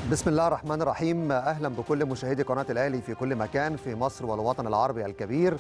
بسم الله الرحمن الرحيم اهلا بكل مشاهدي قناه الاهلي في كل مكان في مصر والوطن العربي الكبير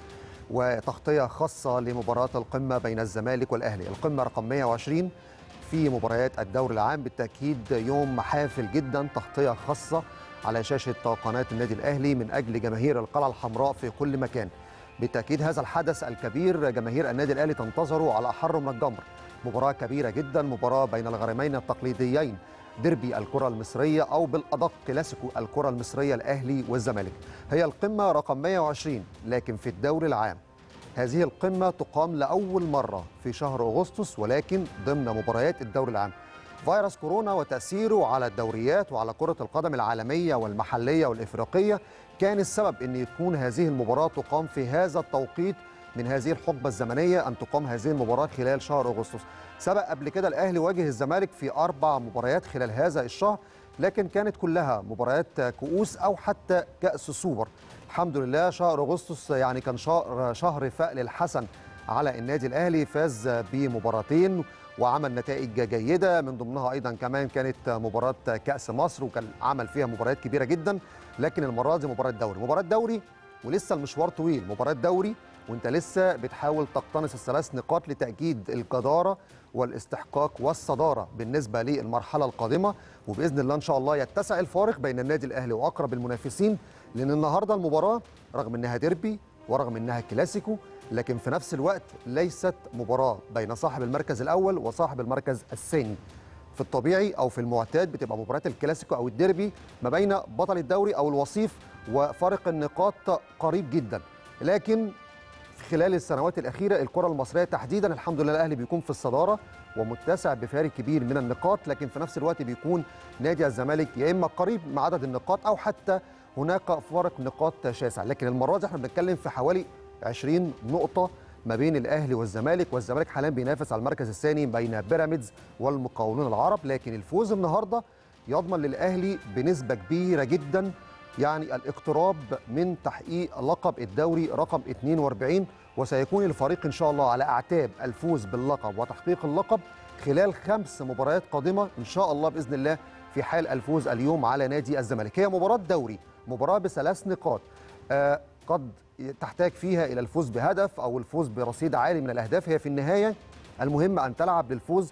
وتغطيه خاصه لمباراه القمه بين الزمالك والاهلي القمه رقم 120 في مباريات الدوري العام بالتاكيد يوم حافل جدا تغطيه خاصه على شاشه قناه النادي الاهلي من اجل جماهير القلعه الحمراء في كل مكان بالتاكيد هذا الحدث الكبير جماهير النادي الاهلي تنتظره على احر من الجمر مباراه كبيره جدا مباراه بين الغريمين التقليديين ديربي الكرة المصرية أو بالأدق كلاسيكو الكرة المصرية الأهلي والزمالك هي القمة رقم 120 لكن في الدوري العام هذه القمة تقام لأول مرة في شهر أغسطس ولكن ضمن مباريات الدوري العام فيروس كورونا وتأثيره على الدوريات وعلى كرة القدم العالمية والمحلية والإفريقية كان السبب أن يكون هذه المباراة تقام في هذا التوقيت من هذه الحقبة الزمنية أن تقام هذه المباراة خلال شهر أغسطس سبق قبل كده الأهلي واجه الزمالك في أربع مباريات خلال هذا الشهر لكن كانت كلها مباريات كؤوس أو حتى كأس سوبر الحمد لله شهر أغسطس يعني كان شهر, شهر فأل الحسن على النادي الأهلي فاز بمباراتين وعمل نتائج جيدة من ضمنها أيضا كمان كانت مباراة كأس مصر وكان عمل فيها مباريات كبيرة جدا لكن المرة دي مباراة دوري مباراة دوري ولسه المشوار طويل مباراة دوري وانت لسه بتحاول تقتنص الثلاث نقاط لتأكيد الجدارة والاستحقاق والصدارة بالنسبة للمرحلة القادمة وبإذن الله إن شاء الله يتسع الفارق بين النادي الأهلي وأقرب المنافسين لأن النهاردة المباراة رغم أنها ديربي ورغم أنها كلاسيكو لكن في نفس الوقت ليست مباراة بين صاحب المركز الأول وصاحب المركز الثاني في الطبيعي أو في المعتاد بتبقى مباريات الكلاسيكو أو الديربي ما بين بطل الدوري أو الوصيف وفارق النقاط قريب جدا لكن خلال السنوات الأخيرة الكرة المصرية تحديدا الحمد لله الأهلي بيكون في الصدارة ومتسع بفارق كبير من النقاط لكن في نفس الوقت بيكون نادي الزمالك يا إما قريب من عدد النقاط أو حتى هناك فارق نقاط شاسع لكن المرة دي احنا بنتكلم في حوالي 20 نقطة ما بين الأهلي والزمالك والزمالك حاليا بينافس على المركز الثاني بين بيراميدز والمقاولون العرب لكن الفوز النهاردة يضمن للأهلي بنسبة كبيرة جدا يعني الاقتراب من تحقيق لقب الدوري رقم 42 وسيكون الفريق ان شاء الله على اعتاب الفوز باللقب وتحقيق اللقب خلال خمس مباريات قادمه ان شاء الله باذن الله في حال الفوز اليوم على نادي الزمالك هي مباراه دوري مباراه بثلاث نقاط آه قد تحتاج فيها الى الفوز بهدف او الفوز برصيد عالي من الاهداف هي في النهايه المهم ان تلعب للفوز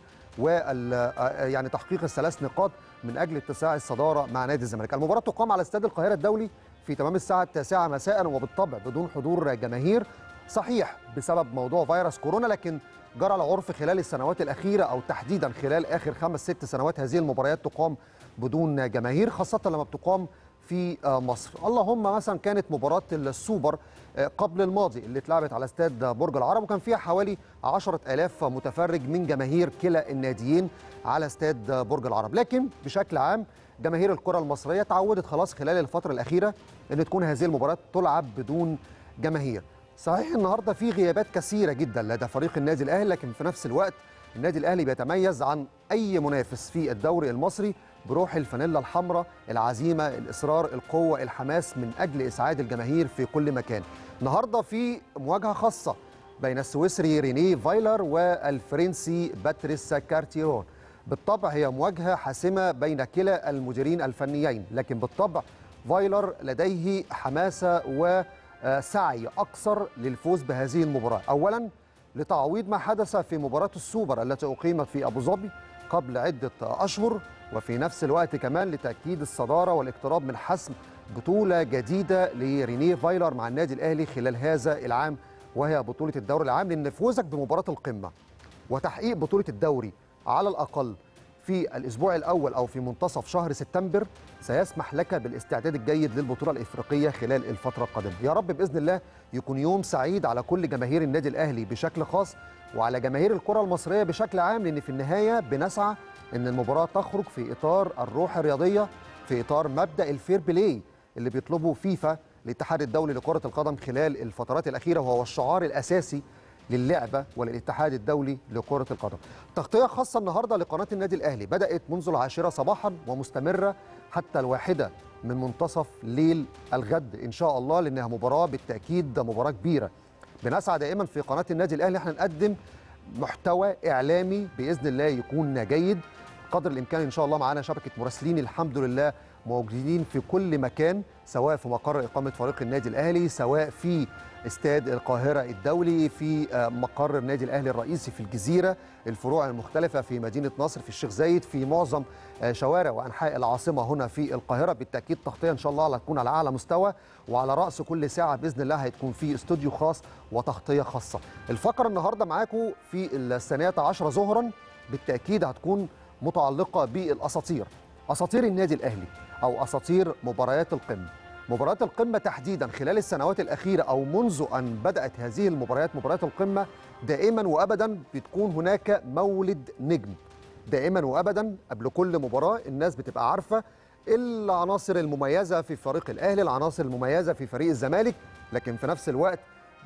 وال يعني تحقيق الثلاث نقاط من اجل اتساع الصداره مع نادي الزمالك. المباراه تقام على استاد القاهره الدولي في تمام الساعه التاسعه مساء وبالطبع بدون حضور جماهير صحيح بسبب موضوع فيروس كورونا لكن جرى العرف خلال السنوات الاخيره او تحديدا خلال اخر خمس ست سنوات هذه المباريات تقام بدون جماهير خاصه لما بتقام في مصر اللهم مثلا كانت مباراة السوبر قبل الماضي اللي اتلعبت على استاد برج العرب وكان فيها حوالي 10000 متفرج من جماهير كلا الناديين على استاد برج العرب لكن بشكل عام جماهير الكرة المصرية تعودت خلاص خلال الفترة الأخيرة أن تكون هذه المباراة تلعب بدون جماهير صحيح النهاردة في غيابات كثيرة جدا لدى فريق النادي الأهلي لكن في نفس الوقت النادي الأهلي بيتميز عن أي منافس في الدوري المصري بروح الفانيلا الحمراء العزيمة الإصرار القوة الحماس من أجل إسعاد الجماهير في كل مكان النهاردة في مواجهة خاصة بين السويسري ريني فايلر والفرنسي باتريس كارتيرون بالطبع هي مواجهة حاسمة بين كلا المديرين الفنيين لكن بالطبع فايلر لديه حماسة وسعي أكثر للفوز بهذه المباراة أولا لتعويض ما حدث في مباراة السوبر التي أقيمت في أبو ظبي قبل عدة أشهر وفي نفس الوقت كمان لتأكيد الصدارة والاقتراب من حسم بطولة جديدة لرينيه فايلر مع النادي الأهلي خلال هذا العام وهي بطولة الدوري العام لأن فوزك بمباراة القمة وتحقيق بطولة الدوري على الأقل في الأسبوع الأول أو في منتصف شهر سبتمبر سيسمح لك بالاستعداد الجيد للبطولة الإفريقية خلال الفترة القادمة يا رب بإذن الله يكون يوم سعيد على كل جماهير النادي الأهلي بشكل خاص وعلى جماهير الكرة المصرية بشكل عام لأن في النهاية بنسعى ان المباراه تخرج في اطار الروح الرياضيه في اطار مبدا الفير بلاي اللي بيطلبه فيفا الاتحاد الدولي لكره القدم خلال الفترات الاخيره وهو الشعار الاساسي للعبه وللاتحاد الدولي لكره القدم. تغطيه خاصه النهارده لقناه النادي الاهلي بدات منذ العاشره صباحا ومستمره حتى الواحده من منتصف ليل الغد ان شاء الله لانها مباراه بالتاكيد مباراه كبيره. بنسعى دائما في قناه النادي الاهلي احنا نقدم محتوى اعلامي باذن الله يكون جيد قدر الامكان ان شاء الله معانا شبكه مراسلين الحمد لله موجودين في كل مكان سواء في مقر اقامه فريق النادي الاهلي سواء في استاد القاهره الدولي في مقر النادي الاهلي الرئيسي في الجزيره الفروع المختلفه في مدينه نصر في الشيخ زايد في معظم شوارع وانحاء العاصمه هنا في القاهره بالتاكيد تغطيه ان شاء الله هتكون على اعلى مستوى وعلى راس كل ساعه باذن الله هتكون في استوديو خاص وتغطيه خاصه الفقره النهارده معاكم في الثانيه عشر ظهرا بالتاكيد هتكون متعلقه بالاساطير اساطير النادي الاهلي او اساطير مباريات القمه مباريات القمه تحديدا خلال السنوات الاخيره او منذ ان بدات هذه المباريات مباريات القمه دائما وابدا بتكون هناك مولد نجم دائما وابدا قبل كل مباراه الناس بتبقى عارفه العناصر المميزه في فريق الاهلي العناصر المميزه في فريق الزمالك لكن في نفس الوقت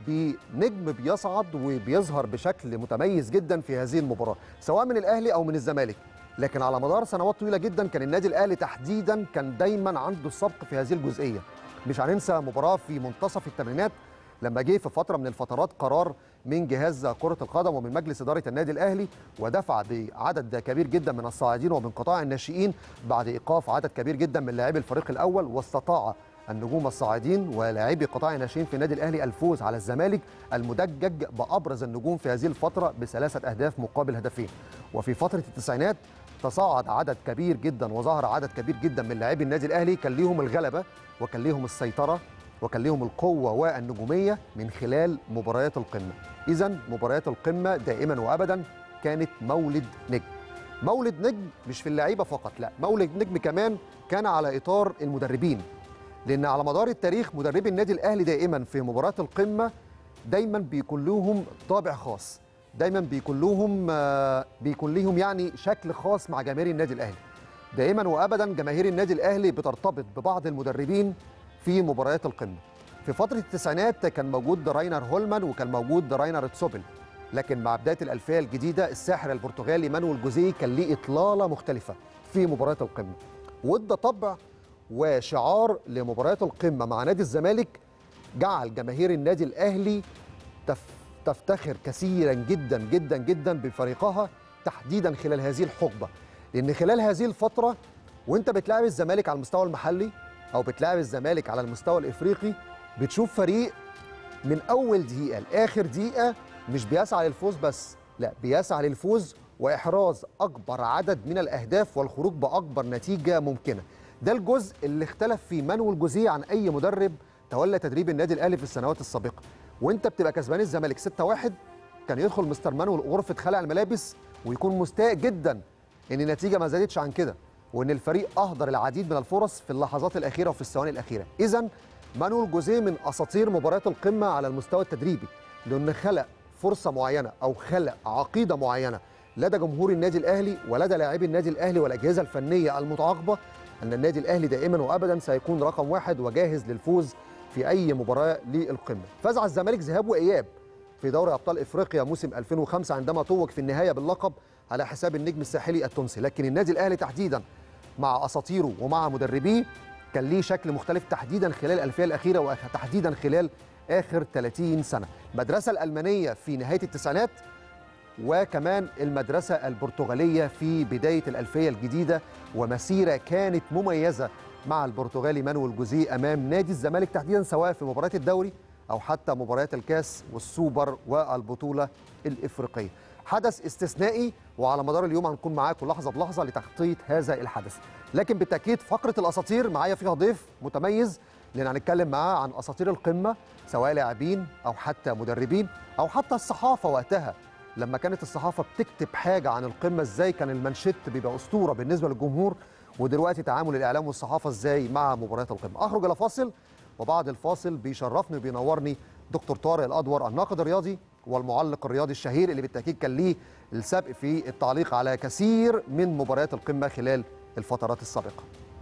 بنجم بيصعد وبيظهر بشكل متميز جدا في هذه المباراه سواء من الاهلي او من الزمالك لكن على مدار سنوات طويله جدا كان النادي الاهلي تحديدا كان دايما عنده السبق في هذه الجزئيه مش هننسى مباراه في منتصف الثمانينات لما جه في فتره من الفترات قرار من جهاز كره القدم ومن مجلس اداره النادي الاهلي ودفع بعدد كبير جدا من الصاعدين ومن قطاع الناشئين بعد ايقاف عدد كبير جدا من لاعبي الفريق الاول واستطاع النجوم الصاعدين ولاعبي قطاع الناشئين في النادي الاهلي الفوز على الزمالك المدجج بابرز النجوم في هذه الفتره بثلاثه اهداف مقابل هدفين وفي فتره التسعينات تصاعد عدد كبير جدا وظهر عدد كبير جدا من لاعبي النادي الاهلي كان ليهم الغلبه وكان ليهم السيطره وكان ليهم القوه والنجوميه من خلال مباريات القمه اذا مباريات القمه دائما وابدا كانت مولد نجم مولد نجم مش في اللعيبه فقط لا مولد نجم كمان كان على اطار المدربين لان على مدار التاريخ مدربي النادي الاهلي دائما في مباراه القمه دايما بيكون لهم طابع خاص دايما بيكون لهم بيكون لهم يعني شكل خاص مع جماهير النادي الاهلي دائما وابدا جماهير النادي الاهلي بترتبط ببعض المدربين في مباريات القمه في فتره التسعينات كان موجود راينر هولمان وكان موجود راينر تسوبل لكن مع بدايه الالفيه الجديده الساحر البرتغالي مانويل جوزيه كان ليه اطلاله مختلفه في مباريات القمه وادى طبع وشعار لمباريات القمه مع نادي الزمالك جعل جماهير النادي الاهلي تف تفتخر كثيرا جدا جدا جدا بفريقها تحديدا خلال هذه الحقبه لان خلال هذه الفتره وانت بتلاعب الزمالك على المستوى المحلي او بتلاعب الزمالك على المستوى الافريقي بتشوف فريق من اول دقيقه لاخر دقيقه مش بيسعى للفوز بس لا بيسعى للفوز واحراز اكبر عدد من الاهداف والخروج باكبر نتيجه ممكنه ده الجزء اللي اختلف فيه مانويل جوزيه عن اي مدرب تولى تدريب النادي الاهلي في السنوات السابقه وانت بتبقى كسبان الزمالك 6-1 كان يدخل مستر مانويل غرفه خلع الملابس ويكون مستاء جدا ان النتيجه ما زادتش عن كده وان الفريق اهدر العديد من الفرص في اللحظات الاخيره وفي الثواني الاخيره اذا مانويل جوزيه من اساطير مباريات القمه على المستوى التدريبي لانه خلق فرصه معينه او خلق عقيده معينه لدى جمهور النادي الاهلي ولدى لاعبي النادي الاهلي والاجهزه الفنيه المتعاقبه ان النادي الاهلي دائما وابدا سيكون رقم واحد وجاهز للفوز في اي مباراه للقمه فاز على الزمالك ذهاب واياب في دوري ابطال افريقيا موسم 2005 عندما توج في النهايه باللقب على حساب النجم الساحلي التونسي لكن النادي الاهلي تحديدا مع اساطيره ومع مدربيه كان ليه شكل مختلف تحديدا خلال الالفيه الاخيره وتحديدا خلال اخر 30 سنه المدرسه الالمانيه في نهايه التسعينات وكمان المدرسه البرتغاليه في بدايه الالفيه الجديده ومسيره كانت مميزه مع البرتغالي مانويل جوزيه امام نادي الزمالك تحديدا سواء في مباريات الدوري او حتى مباريات الكاس والسوبر والبطوله الافريقيه. حدث استثنائي وعلى مدار اليوم هنكون معاكم لحظه بلحظه لتغطيه هذا الحدث. لكن بالتاكيد فقره الاساطير معايا فيها ضيف متميز لان هنتكلم معاه عن اساطير القمه سواء لاعبين او حتى مدربين او حتى الصحافه وقتها لما كانت الصحافه بتكتب حاجه عن القمه ازاي كان المانشيت بيبقى اسطوره بالنسبه للجمهور ودلوقتي تعامل الاعلام والصحافه ازاي مع مباريات القمه اخرج الى فاصل وبعد الفاصل بيشرفني وبينورني دكتور طارق الادور الناقد الرياضي والمعلق الرياضي الشهير اللي بالتاكيد كان ليه السبق في التعليق على كثير من مباريات القمه خلال الفترات السابقه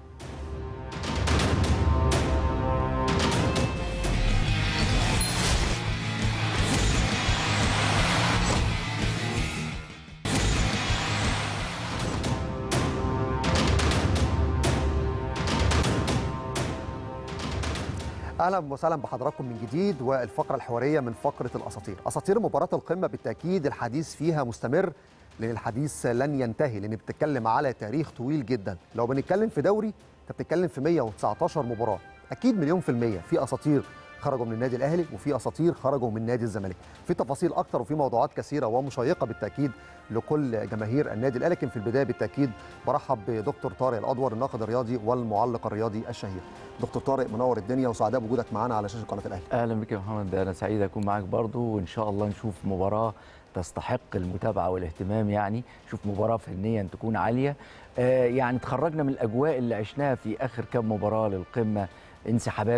اهلا وسهلا بحضراتكم من جديد والفقره الحواريه من فقره الاساطير اساطير مباراه القمه بالتاكيد الحديث فيها مستمر لان الحديث لن ينتهي لان بتتكلم على تاريخ طويل جدا لو بنتكلم في دوري انت بتتكلم في 119 مباراه اكيد مليون في الميه في اساطير خرجوا من النادي الاهلي وفي اساطير خرجوا من نادي الزمالك في تفاصيل اكتر وفي موضوعات كثيره ومشيقه بالتاكيد لكل جماهير النادي الاهلي لكن في البدايه بالتاكيد برحب بدكتور طارق الادور الناقد الرياضي والمعلق الرياضي الشهير دكتور طارق منور الدنيا وسعداء بوجودك معانا على شاشه قناه الاهلي اهلا بك يا محمد انا سعيد اكون معاك برضو وان شاء الله نشوف مباراه تستحق المتابعه والاهتمام يعني شوف مباراه فنيا تكون عاليه آه يعني تخرجنا من الاجواء اللي عشناها في اخر كام مباراه للقمه انسحابات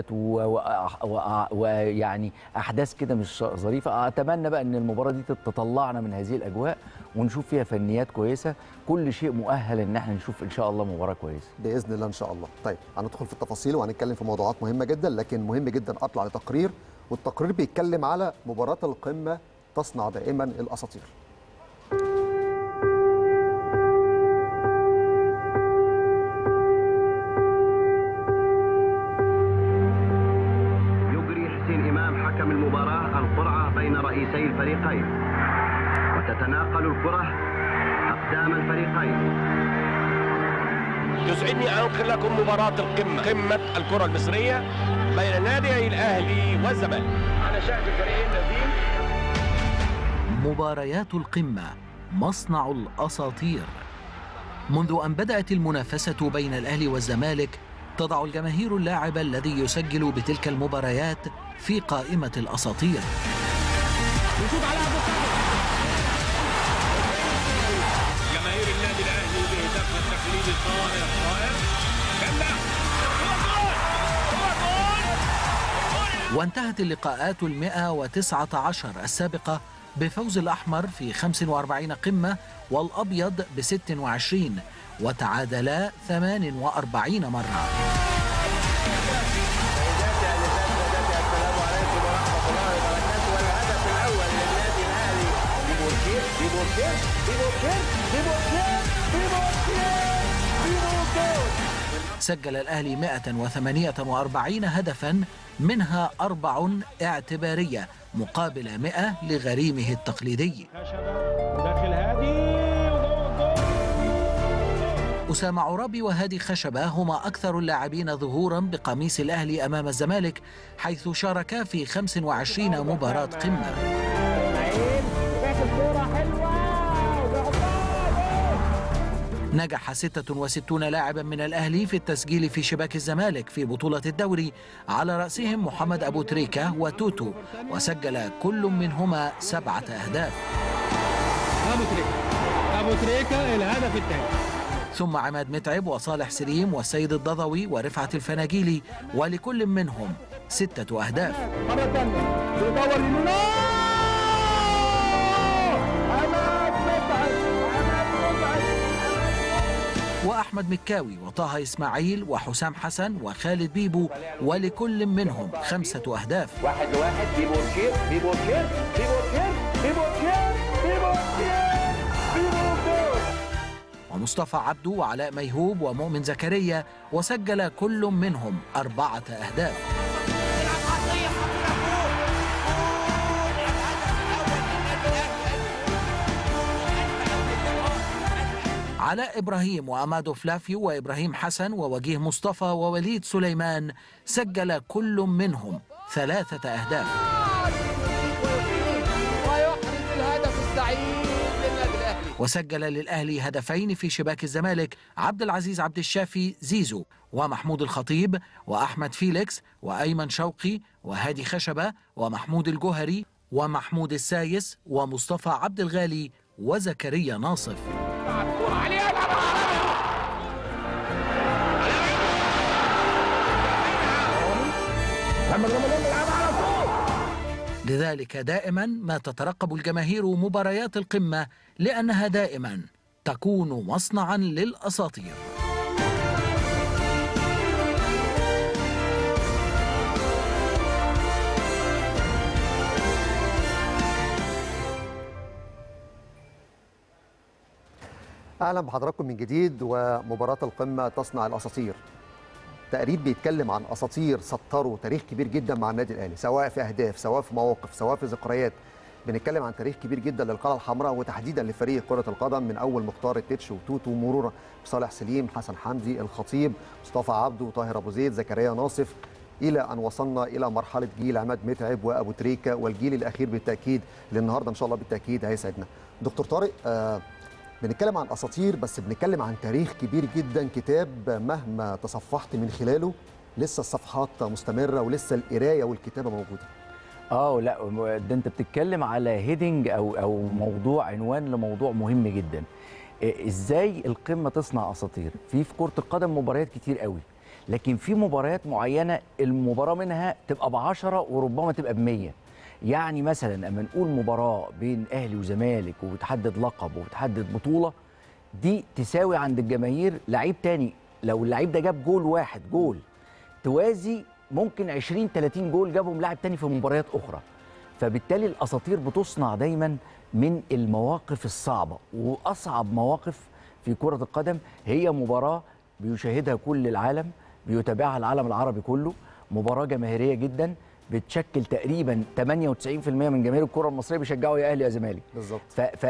ويعني احداث كده مش ظريفه اتمنى بقى ان المباراه دي تطلعنا من هذه الاجواء ونشوف فيها فنيات كويسه كل شيء مؤهل ان احنا نشوف ان شاء الله مباراه كويسه باذن الله ان شاء الله طيب هندخل في التفاصيل وهنتكلم في موضوعات مهمه جدا لكن مهم جدا اطلع لتقرير والتقرير بيتكلم على مباراه القمه تصنع دائما الاساطير حكم المباراة القرعة بين رئيسي الفريقين وتتناقل الكرة أقدام الفريقين يسعدني أن أنقل لكم مباراة القمة قمة الكرة المصرية بين نادي الأهلي والزمالك أنا شاهد الفريقين نازلين مباريات القمة مصنع الأساطير منذ أن بدأت المنافسة بين الأهلي والزمالك تضع الجماهير اللاعب الذي يسجل بتلك المباريات في قائمة الأساطير جماهير النادي الأهلي بهدف التقليدي الطائر الطائر وانتهت اللقاءات المئة وتسعة عشر السابقة بفوز الأحمر في 45 قمة والأبيض ب 26 وتعادلا 48 مرة سجل الأهلي 148 هدفا منها أربع اعتبارية مقابل 100 لغريمه التقليدي داخل هادي أسامة عرابي وهادي خشبة هما أكثر اللاعبين ظهورا بقميص الأهلي أمام الزمالك حيث شاركا في 25 مباراة قمة نجح 66 لاعبا من الأهلي في التسجيل في شباك الزمالك في بطولة الدوري على رأسهم محمد أبو تريكة وتوتو وسجل كل منهما سبعة أهداف أبو تريكة أبو تريكة الهدف الثاني ثم عماد متعب وصالح سليم والسيد الضضوي ورفعت الفناجيلي ولكل منهم ستة أهداف مرة ثانية بيدور يمين عماد متعب عماد متعب وأحمد مكاوي وطه إسماعيل وحسام حسن وخالد بيبو ولكل منهم خمسة أهداف واحد لواحد بيبو كير بيبو كير بيبو كير بيبو كير بيبو كير بيبو كير ومصطفى عبده وعلاء ميهوب ومؤمن زكريا وسجل كل منهم أربعة أهداف علاء إبراهيم وأمادو فلافيو وإبراهيم حسن ووجيه مصطفى ووليد سليمان سجل كل منهم ثلاثة أهداف ويحرز الهدف السعيد للنادي الاهلي وسجل للأهلي هدفين في شباك الزمالك عبد العزيز عبد الشافي زيزو ومحمود الخطيب وأحمد فيليكس وأيمن شوقي وهادي خشبة ومحمود الجوهري ومحمود السايس ومصطفى عبد الغالي وزكريا ناصف لذلك دائما ما تترقب الجماهير مباريات القمة لأنها دائما تكون مصنعا للأساطير اهلا بحضراتكم من جديد ومباراه القمه تصنع الاساطير تقريب بيتكلم عن اساطير سطروا تاريخ كبير جدا مع النادي الاهلي سواء في اهداف سواء في مواقف سواء في ذكريات بنتكلم عن تاريخ كبير جدا للقلعه الحمراء وتحديدا لفريق كره القدم من اول مختار التتش وتوتو مرورا بصالح سليم حسن حمدي الخطيب مصطفى عبده طاهر ابو زيد زكريا ناصف الى ان وصلنا الى مرحله جيل عماد متعب وابو تريكه والجيل الاخير بالتاكيد اللي النهارده ان شاء الله بالتاكيد هيسعدنا دكتور طارق آه بنتكلم عن اساطير بس بنتكلم عن تاريخ كبير جدا كتاب مهما تصفحت من خلاله لسه الصفحات مستمره ولسه القرايه والكتابه موجوده اه لا ده انت بتتكلم على هيدنج او او موضوع عنوان لموضوع مهم جدا إيه، ازاي القمه تصنع اساطير في في كره القدم مباريات كتير قوي لكن في مباريات معينه المباراه منها تبقى بعشرة وربما تبقى بمية يعني مثلا اما نقول مباراه بين اهلي وزمالك وبتحدد لقب وبتحدد بطوله دي تساوي عند الجماهير لعيب تاني لو اللعيب ده جاب جول واحد جول توازي ممكن 20 30 جول جابهم لاعب تاني في مباريات اخرى فبالتالي الاساطير بتصنع دايما من المواقف الصعبه واصعب مواقف في كره القدم هي مباراه بيشاهدها كل العالم بيتابعها العالم العربي كله مباراه جماهيريه جدا بتشكل تقريبا 98% من جماهير الكره المصريه بيشجعوا يا اهلي يا زمالك بالظبط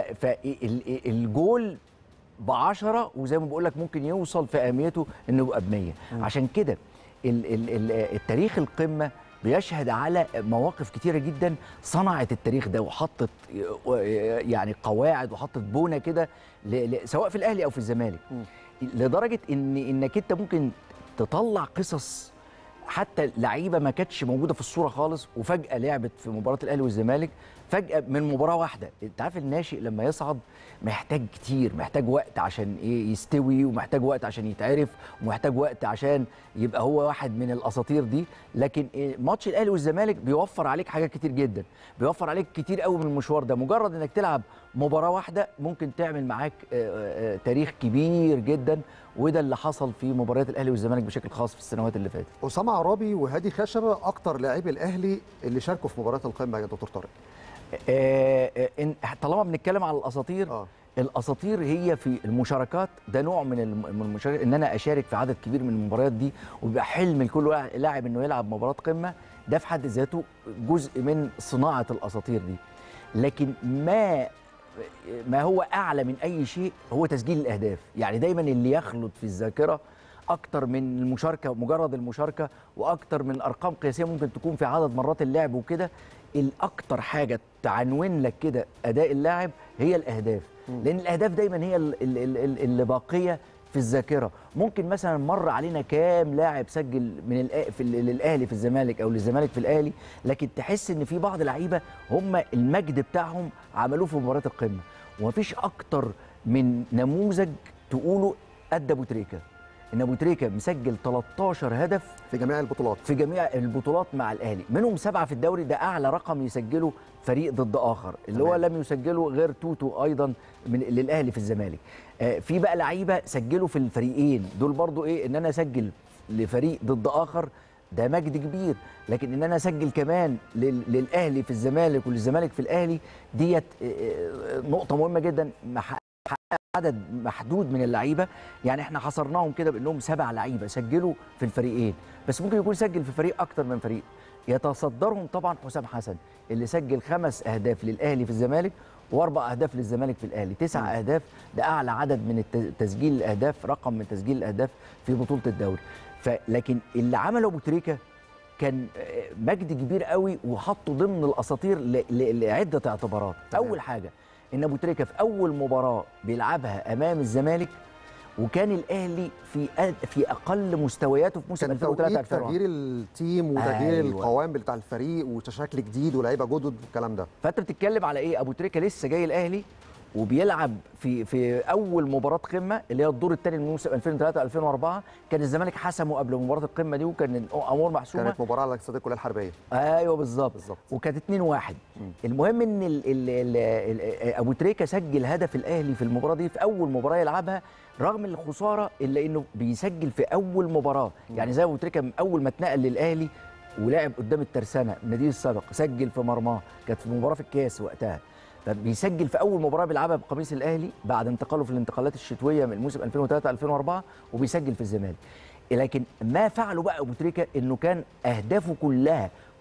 فالجول ب 10 وزي ما بقول لك ممكن يوصل في اهميته انه يبقى ب 100 عشان كده ال- ال- ال- التاريخ القمه بيشهد على مواقف كتيره جدا صنعت التاريخ ده وحطت يعني قواعد وحطت بونه كده ل- ل- سواء في الاهلي او في الزمالك لدرجه ان انك انت ممكن تطلع قصص حتى لعيبه ما كانتش موجوده في الصوره خالص وفجاه لعبت في مباراه الاهلي والزمالك فجاه من مباراه واحده انت عارف الناشئ لما يصعد محتاج كتير محتاج وقت عشان ايه يستوي ومحتاج وقت عشان يتعرف ومحتاج وقت عشان يبقى هو واحد من الاساطير دي لكن إيه ماتش الاهلي والزمالك بيوفر عليك حاجات كتير جدا بيوفر عليك كتير قوي من المشوار ده مجرد انك تلعب مباراه واحده ممكن تعمل معاك آه، آه، آه، تاريخ كبير جدا وده اللي حصل في مباريات الاهلي والزمالك بشكل خاص في السنوات اللي فاتت اسامه عرابي وهادي خشبه اكتر لاعبي الاهلي اللي شاركوا في مباراه القمه يا دكتور طارق آه، آه، إن- طالما بنتكلم على الاساطير اه الاساطير هي في المشاركات ده نوع من الم- من المشاركه ان انا اشارك في عدد كبير من المباريات دي ويبقى حلم لكل وا- لاعب انه يلعب مباراه قمه ده في حد ذاته جزء من صناعه الاساطير دي لكن ما ما هو اعلى من اي شيء هو تسجيل الاهداف يعني دايما اللي يخلد في الذاكره اكتر من المشاركه مجرد المشاركه واكتر من ارقام قياسيه ممكن تكون في عدد مرات اللعب وكده الاكتر حاجه تعنون لك كده اداء اللاعب هي الاهداف لان الاهداف دايما هي ال- ال- ال- ال- اللي باقيه في الذاكره ممكن مثلا مر علينا كام لاعب سجل من الأ- في ال- للاهلي في الزمالك او للزمالك في الاهلي لكن تحس ان في بعض لعيبه هم المجد بتاعهم عملوه في مباراه القمه ومفيش اكتر من نموذج تقوله قد ابو تريكه ان ابو تريكه مسجل 13 هدف في جميع البطولات في جميع البطولات مع الاهلي منهم سبعه في الدوري ده اعلى رقم يسجله فريق ضد اخر اللي هو تمام. لم يسجله غير توتو ايضا من للاهلي في الزمالك آه، في بقى لعيبه سجلوا في الفريقين دول برضو ايه ان انا اسجل لفريق ضد اخر ده مجد كبير لكن ان انا اسجل كمان لل- للاهلي في الزمالك وللزمالك في الاهلي ديت آه، آه، نقطه مهمه جدا مح- عدد محدود من اللعيبه يعني احنا حصرناهم كده بانهم سبع لعيبه سجلوا في الفريقين بس ممكن يكون سجل في فريق اكتر من فريق يتصدرهم طبعا حسام حسن اللي سجل خمس اهداف للاهلي في الزمالك واربع اهداف للزمالك في الاهلي تسع اهداف ده اعلى عدد من الت- تسجيل الاهداف رقم من تسجيل الاهداف في بطوله الدوري فلكن اللي عمله ابو تريكه كان آه، مجد كبير قوي وحطه ضمن الاساطير ل- ل- لعده اعتبارات تمام. اول حاجه ان ابو تريكه في اول مباراه بيلعبها امام الزمالك وكان الاهلي في أد- في اقل مستوياته في موسم كان 2003 توقيت 2004 تغيير التيم وتغيير أيوة. القوام بتاع الفريق وشكل جديد ولاعيبه جدد والكلام ده فانت بتتكلم على ايه ابو تريكه لسه جاي الاهلي وبيلعب في في اول مباراه قمه اللي هي الدور الثاني من موسم 2003 2004 كان الزمالك حسمه قبل مباراه القمه دي وكان الامور محسومه كانت مباراه على استاد الكليه الحربيه ايوه بالظبط بالظبط. وكانت 2 1 المهم ان ال ال ال ال ابو تريكه سجل هدف الاهلي في المباراه دي في اول مباراه يلعبها رغم الخساره الا انه بيسجل في اول مباراه يعني زي ابو تريكه من اول ما اتنقل للاهلي ولعب قدام الترسانه النادي السابق سجل في مرماه كانت في مباراه في الكاس وقتها فبيسجل في اول مباراه بيلعبها بقميص الاهلي بعد انتقاله في الانتقالات الشتويه من موسم 2003 2004 وبيسجل في الزمالك لكن ما فعله بقى ابو تريكه انه كان اهدافه كلها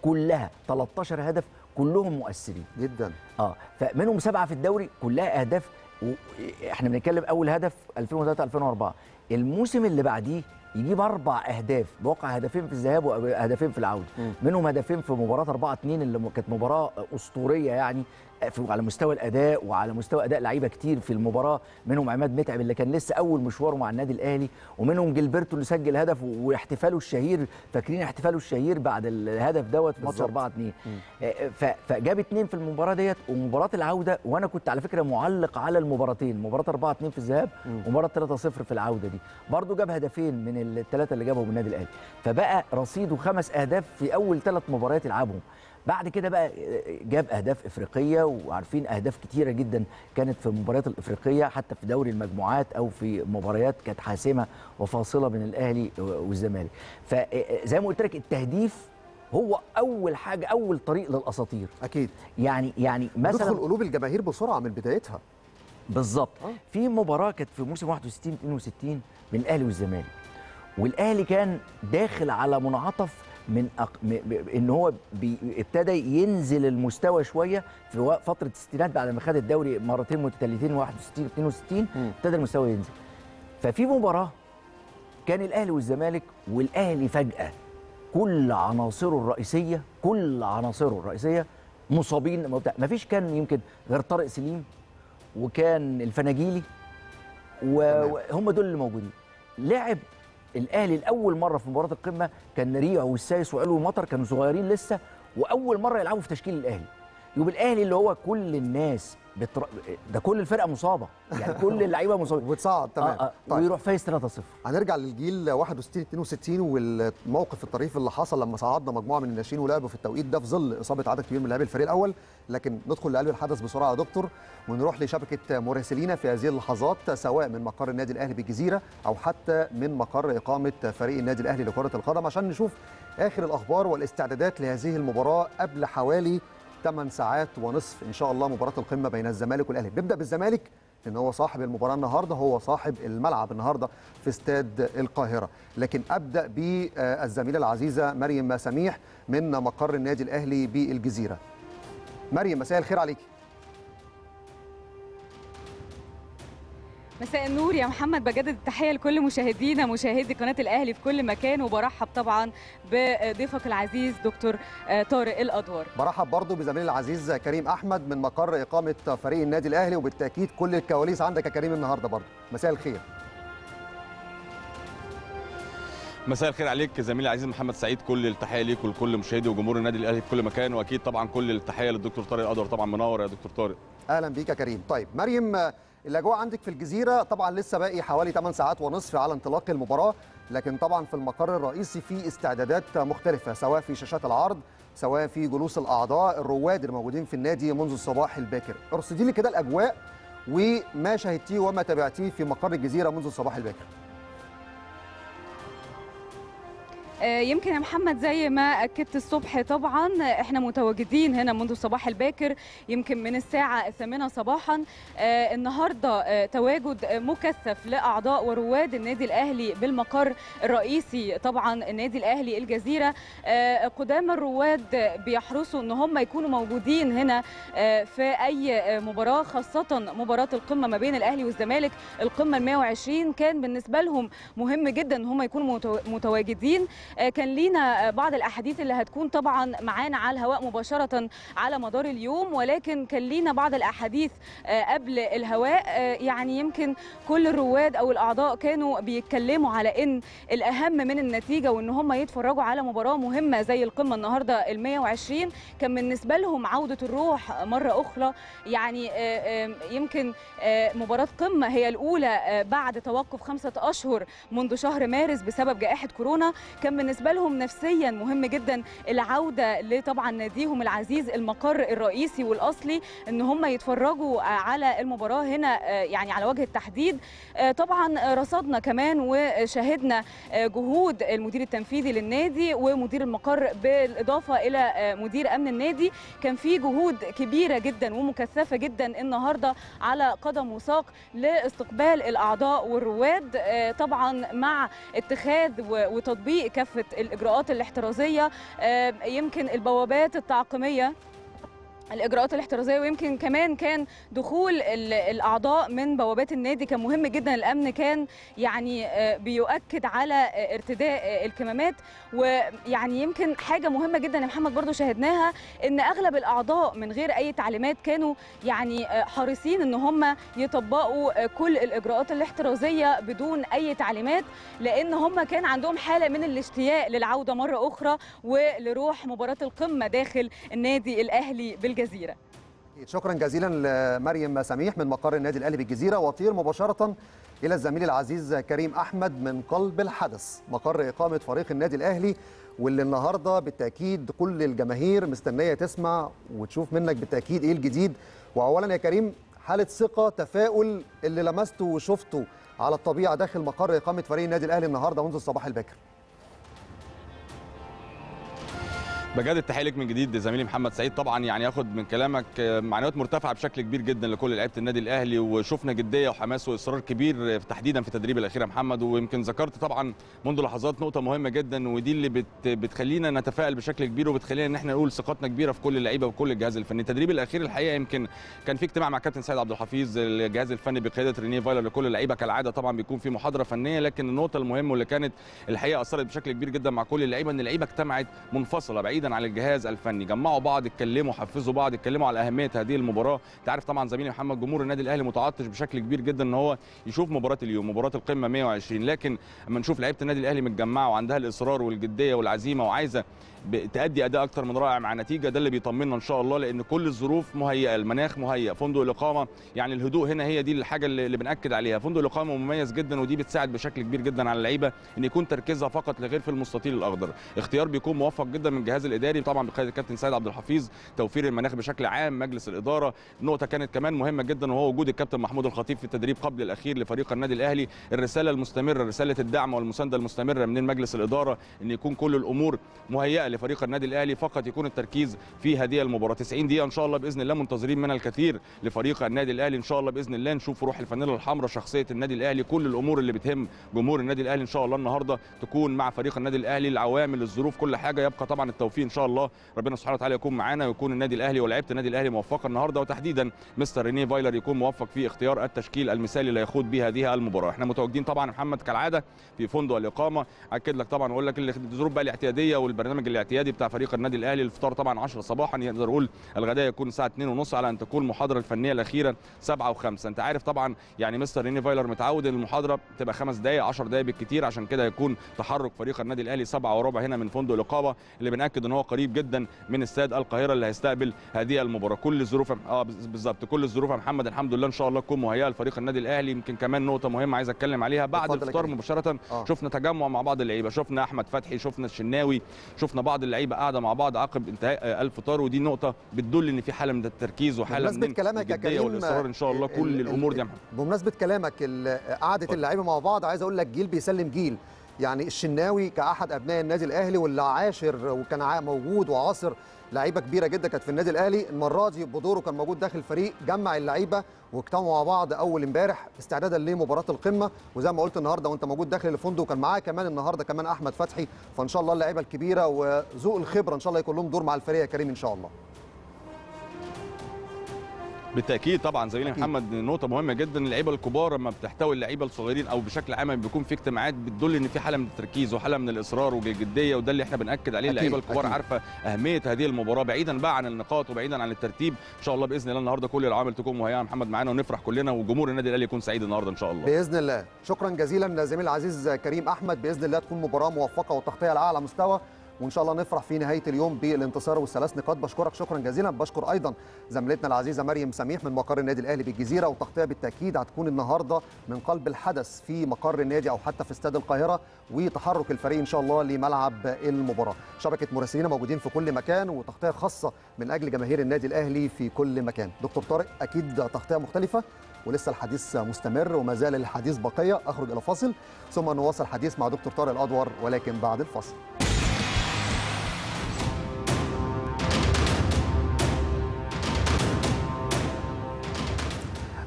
كلها 13 هدف كلهم مؤثرين جدا اه فمنهم سبعه في الدوري كلها اهداف و... احنا بنتكلم اول هدف 2003 2004 الموسم اللي بعديه يجيب اربع اهداف بواقع هدفين في الذهاب وهدفين في العوده مم. منهم هدفين في مباراه 4 2 اللي م- كانت مباراه اسطوريه يعني في على مستوى الاداء وعلى مستوى اداء لعيبه كتير في المباراه منهم عماد متعب اللي كان لسه اول مشواره مع النادي الاهلي ومنهم جilberto اللي سجل هدف واحتفاله الشهير فاكرين احتفاله الشهير بعد الهدف دوت في ماتش بالظبط. 4 2 فجاب اتنين في المباراه ديت ومباراه العوده وانا كنت على فكره معلق على المباراتين مباراه 4 2 في الذهاب ومباراه 3 0 في العوده دي برضو جاب هدفين من الثلاثه اللي جابهم النادي الاهلي فبقى رصيده خمس اهداف في اول ثلاث مباريات يلعبهم بعد كده بقى جاب اهداف افريقيه وعارفين اهداف كتيره جدا كانت في المباريات الافريقيه حتى في دوري المجموعات او في مباريات كانت حاسمه وفاصله بين الاهلي والزمالك فزي ما قلت لك التهديف هو اول حاجه اول طريق للاساطير اكيد يعني يعني مثلا مثلا قلوب الجماهير بسرعه من بدايتها بالظبط آه. في مباراه كانت في موسم 61 62 بين الاهلي والزمالك والاهلي كان داخل على منعطف من أق... م... م... ان هو بي... ابتدى ينزل المستوى شويه في و... فتره الستينات بعد ما خد الدوري مرتين متتاليتين 61 62 مم. ابتدى المستوى ينزل ففي مباراه كان الاهلي والزمالك والاهلي فجاه كل عناصره الرئيسيه كل عناصره الرئيسيه مصابين ما فيش كان يمكن غير طارق سليم وكان الفناجيلي تمام. وهم دول اللي موجودين لعب الاهلي لاول مره في مباراه القمه كان ريعو والسايس وعلو المطر كانوا صغيرين لسه واول مره يلعبوا في تشكيل الاهلي يبقى الاهلي اللي هو كل الناس بتر... ده كل الفرقه مصابه يعني كل اللعيبه مصابه وتصعد تمام آه آه طيب. ويروح فايز 3-0 هنرجع للجيل 61 62 والموقف الطريف اللي حصل لما صعدنا مجموعه من الناشئين ولعبوا في التوقيت ده في ظل اصابه عدد كبير من لاعبي الفريق الاول لكن ندخل لقلب الحدث بسرعه يا دكتور ونروح لشبكه مراسلينا في هذه اللحظات سواء من مقر النادي الاهلي بالجزيره او حتى من مقر اقامه فريق النادي الاهلي لكره القدم عشان نشوف اخر الاخبار والاستعدادات لهذه المباراه قبل حوالي 8 ساعات ونصف ان شاء الله مباراه القمه بين الزمالك والاهلي نبدا بالزمالك لان هو صاحب المباراه النهارده هو صاحب الملعب النهارده في استاد القاهره لكن ابدا بالزميله العزيزه مريم سميح من مقر النادي الاهلي بالجزيره مريم مساء الخير عليكي مساء النور يا محمد بجدد التحيه لكل مشاهدينا مشاهدي قناه الاهلي في كل مكان وبرحب طبعا بضيفك العزيز دكتور طارق الادوار برحب برضو بزميلي العزيز كريم احمد من مقر اقامه فريق النادي الاهلي وبالتاكيد كل الكواليس عندك يا كريم النهارده برضو مساء الخير مساء الخير عليك زميلي العزيز محمد سعيد كل التحيه ليك ولكل مشاهدي وجمهور النادي الاهلي في كل مكان واكيد طبعا كل التحيه للدكتور طارق الادور طبعا منور يا دكتور طارق اهلا بيك يا كريم طيب مريم الاجواء عندك في الجزيره طبعا لسه باقي حوالي 8 ساعات ونصف على انطلاق المباراه لكن طبعا في المقر الرئيسي في استعدادات مختلفه سواء في شاشات العرض سواء في جلوس الاعضاء الرواد اللي موجودين في النادي منذ الصباح الباكر ارصدي لي كده الاجواء وما شاهدتيه وما تابعتيه في مقر الجزيره منذ الصباح الباكر يمكن يا محمد زي ما اكدت الصبح طبعا احنا متواجدين هنا منذ الصباح الباكر يمكن من الساعه الثامنه صباحا آه النهارده آه تواجد مكثف لاعضاء ورواد النادي الاهلي بالمقر الرئيسي طبعا النادي الاهلي الجزيره آه قدام الرواد بيحرصوا ان هم يكونوا موجودين هنا في اي مباراه خاصه مباراه القمه ما بين الاهلي والزمالك القمه ال 120 كان بالنسبه لهم مهم جدا ان هم يكونوا متواجدين كان لينا بعض الاحاديث اللي هتكون طبعا معانا على الهواء مباشره على مدار اليوم ولكن كان لينا بعض الاحاديث قبل الهواء يعني يمكن كل الرواد او الاعضاء كانوا بيتكلموا على ان الاهم من النتيجه وان هم يتفرجوا على مباراه مهمه زي القمه النهارده ال 120 كان بالنسبه لهم عوده الروح مره اخرى يعني يمكن مباراه قمه هي الاولى بعد توقف خمسه اشهر منذ شهر مارس بسبب جائحه كورونا كان بالنسبه لهم نفسيا مهم جدا العوده لطبعا ناديهم العزيز المقر الرئيسي والاصلي ان هم يتفرجوا على المباراه هنا يعني على وجه التحديد طبعا رصدنا كمان وشاهدنا جهود المدير التنفيذي للنادي ومدير المقر بالاضافه الى مدير امن النادي كان في جهود كبيره جدا ومكثفه جدا النهارده على قدم وساق لاستقبال الاعضاء والرواد طبعا مع اتخاذ وتطبيق كافه كافه الاجراءات الاحترازيه آه، يمكن البوابات التعقيميه الاجراءات الاحترازيه ويمكن كمان كان دخول ال- الاعضاء من بوابات النادي كان مهم جدا الامن كان يعني آه، بيؤكد على آه، ارتداء آه، الكمامات ويعني يمكن حاجه مهمه جدا يا محمد برضو شاهدناها ان اغلب الاعضاء من غير اي تعليمات كانوا يعني آه، حريصين ان هم يطبقوا آه، كل الاجراءات الاحترازيه بدون اي تعليمات لان هم كان عندهم حاله من الاشتياق للعوده مره اخرى ولروح مباراه القمه داخل النادي الاهلي بالجزيره شكرا جزيلا لمريم سميح من مقر النادي الاهلي بالجزيره واطير مباشره الى الزميل العزيز كريم احمد من قلب الحدث مقر اقامه فريق النادي الاهلي واللي النهارده بالتاكيد كل الجماهير مستنيه تسمع وتشوف منك بالتاكيد ايه الجديد واولا يا كريم حاله ثقه تفاؤل اللي لمسته وشفته على الطبيعه داخل مقر اقامه فريق النادي الاهلي النهارده منذ الصباح الباكر بجد التحيه لك من جديد زميلي محمد سعيد طبعا يعني اخد من كلامك آه، معنويات مرتفعه بشكل كبير جدا لكل لعيبه النادي الاهلي وشفنا جديه وحماس واصرار كبير آه، تحديدا في التدريب الاخير يا محمد ويمكن ذكرت طبعا منذ لحظات نقطه مهمه جدا ودي اللي بت بتخلينا نتفائل بشكل كبير وبتخلينا ان احنا نقول ثقتنا كبيره في كل اللعيبه وكل الجهاز الفني التدريب الاخير الحقيقه يمكن كان في اجتماع مع كابتن سيد عبد الحفيظ الجهاز الفني بقياده رينيه فايلر لكل اللعيبه كالعاده طبعا بيكون في محاضره فنيه لكن النقطه المهمه واللي كانت الحقيقه اثرت بشكل كبير جدا مع كل اللعيبه ان اللعيبه اجتمعت منفصله بعيدا عن الجهاز الفني جمعوا بعض اتكلموا حفزوا بعض اتكلموا على اهميه هذه المباراه انت عارف طبعا زميلي محمد جمهور النادي الاهلي متعطش بشكل كبير جدا ان هو يشوف مباراه اليوم مباراه القمه 120 لكن اما نشوف لعيبه النادي الاهلي متجمعه وعندها الاصرار والجديه والعزيمه وعايزه ب- تأدي اداء اكتر من رائع مع نتيجه ده اللي بيطمنا ان شاء الله لان كل الظروف مهيئه المناخ مهيئ فندق الاقامه يعني الهدوء هنا هي دي الحاجه اللي اللي بناكد عليها فندق الاقامه مميز جدا ودي بتساعد بشكل كبير جدا على اللعيبه ان يكون تركيزها فقط لغير في المستطيل الاخضر اختيار بيكون موفق جدا من الجهاز الاداري طبعا بقياده الكابتن سيد عبد الحفيظ توفير المناخ بشكل عام مجلس الاداره نقطه كانت كمان مهمه جدا وهو وجود الكابتن محمود الخطيب في التدريب قبل الاخير لفريق النادي الاهلي الرساله المستمره رساله الدعم والمسانده المستمره من مجلس الاداره ان يكون كل الامور مهيئه لفريق النادي الاهلي فقط يكون التركيز في هذه المباراه 90 دقيقه ان شاء الله باذن الله منتظرين منها الكثير لفريق النادي الاهلي ان شاء الله باذن الله نشوف روح الفانيلا الحمراء شخصيه النادي الاهلي كل الامور اللي بتهم جمهور النادي الاهلي ان شاء الله النهارده تكون مع فريق النادي الاهلي العوامل الظروف كل حاجه يبقى طبعا التوفيق ان شاء الله ربنا سبحانه وتعالى يكون معانا ويكون النادي الاهلي ولاعيبه النادي الاهلي موفقه النهارده وتحديدا مستر ريني فايلر يكون موفق في اختيار التشكيل المثالي اللي يخوض به هذه المباراه احنا متواجدين طبعا محمد كالعاده في فندق الاقامه اكد لك طبعا واقول لك الظروف بقى الاعتياديه والبرنامج الاعتيادي بتاع فريق النادي الاهلي الفطار طبعا 10 صباحا يقدر اقول الغداء يكون الساعه 2:30 على ان تكون المحاضره الفنيه الاخيره 7 و5 انت عارف طبعا يعني مستر ريني فايلر متعود ان المحاضره تبقى خمس دقائق 10 دقائق بالكثير عشان كده يكون تحرك فريق النادي الاهلي 7 وربع هنا من فندق الاقامه اللي بناكد ان هو قريب جدا من استاد القاهره اللي هيستقبل هذه المباراه كل الظروف اه بالظبط كل الظروف يا محمد الحمد لله ان شاء الله تكون مهيئه لفريق النادي الاهلي يمكن كمان نقطه مهمه عايز اتكلم عليها بعد اتفضل يا الفطار كريم. مباشره آه. شفنا تجمع مع بعض اللعيبه شفنا احمد فتحي شفنا الشناوي شفنا بعض اللعيبه قاعده مع بعض عقب انتهاء آه، الفطار ودي نقطه بتدل ان في حاله من التركيز وحاله بمناسبة من كلامك يا الجدية كريم والاصرار ان شاء الله ال- كل ال- الامور دي يا ال- محمد. بمناسبة كلامك ال- قعدة اتفضل. اللعيبة مع بعض عايز اقول لك جيل بيسلم جيل يعني الشناوي كأحد ابناء النادي الاهلي واللي عاشر وكان عا- موجود وعاصر لعيبه كبيره جدا كانت في النادي الاهلي المره دي بدوره كان موجود داخل الفريق جمع اللعيبه واجتمعوا مع بعض اول امبارح استعدادا لمباراه القمه وزي ما قلت النهارده وانت موجود داخل الفندق وكان معاه كمان النهارده كمان احمد فتحي فان شاء الله اللعيبه الكبيره وذوق الخبره ان شاء الله يكون لهم دور مع الفريق يا كريم ان شاء الله بالتاكيد طبعا زميلي أكيد. محمد نقطه مهمه جدا اللعيبه الكبار لما بتحتوي اللعيبه الصغيرين او بشكل عام بيكون في اجتماعات بتدل ان في حاله من التركيز وحاله من الاصرار والجديه وده اللي احنا بناكد عليه أكيد، اللعيبه الكبار أكيد. عارفه اهميه هذه المباراه بعيدا بقى عن النقاط وبعيدا عن الترتيب ان شاء الله باذن الله النهارده كل العوامل تكون مهيئه يا محمد معانا ونفرح كلنا وجمهور النادي الاهلي يكون سعيد النهارده ان شاء الله باذن الله شكرا جزيلا زميل العزيز كريم احمد باذن الله تكون مباراه موفقه وتغطيه على اعلى مستوى وان شاء الله نفرح في نهايه اليوم بالانتصار والثلاث نقاط بشكرك شكرا جزيلا بشكر ايضا زميلتنا العزيزه مريم سميح من مقر النادي الاهلي بالجزيره وتغطيه بالتاكيد هتكون النهارده من قلب الحدث في مقر النادي او حتى في استاد القاهره وتحرك الفريق ان شاء الله لملعب المباراه شبكه مراسلين موجودين في كل مكان وتغطيه خاصه من اجل جماهير النادي الاهلي في كل مكان دكتور طارق اكيد تغطيه مختلفه ولسه الحديث مستمر وما زال الحديث بقيه اخرج الى فاصل ثم نواصل الحديث مع دكتور طارق الادور ولكن بعد الفاصل